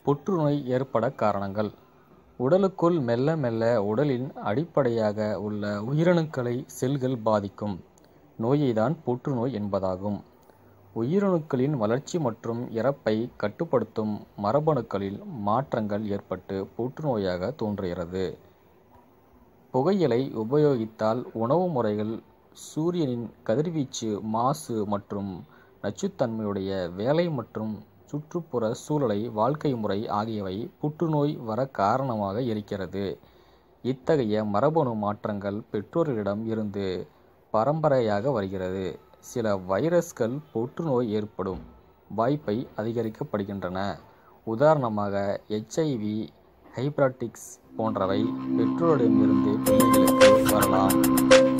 புற்றுநோய் ஏற்பட காரணங்கள் உடலுக்குள் மெல்ல மெல்ல உடலின் அடிப்படையாக உள்ள உயிரணுக்களை செல்கள் பாதிக்கும் நோயைதான் புற்றுநோய் என்பதாகும் உயிரணுக்களின் வளர்ச்சி மற்றும் இறப்பை கட்டுப்படுத்தும் மரபணுக்களில் மாற்றங்கள் ஏற்பட்டு புற்றுநோயாக தோன்றுகிறது புகையிலை உபயோகித்தால் உணவு முறைகள் சூரியனின் கதிர்வீச்சு மாசு மற்றும் நச்சுத்தன்மையுடைய வேலை மற்றும் சுற்றுப்புற சூழலை வாழ்க்கை முறை ஆகியவை புற்றுநோய் வர காரணமாக இருக்கிறது இத்தகைய மரபணு மாற்றங்கள் பெற்றோர்களிடம் இருந்து பரம்பரையாக வருகிறது சில வைரஸ்கள் புற்றுநோய் ஏற்படும் வாய்ப்பை அதிகரிக்கப்படுகின்றன உதாரணமாக எச்ஐவி ஹைப்ராட்டிக்ஸ் போன்றவை பெற்றோரிடமிருந்து பிள்ளைகளுக்கு வரலாம்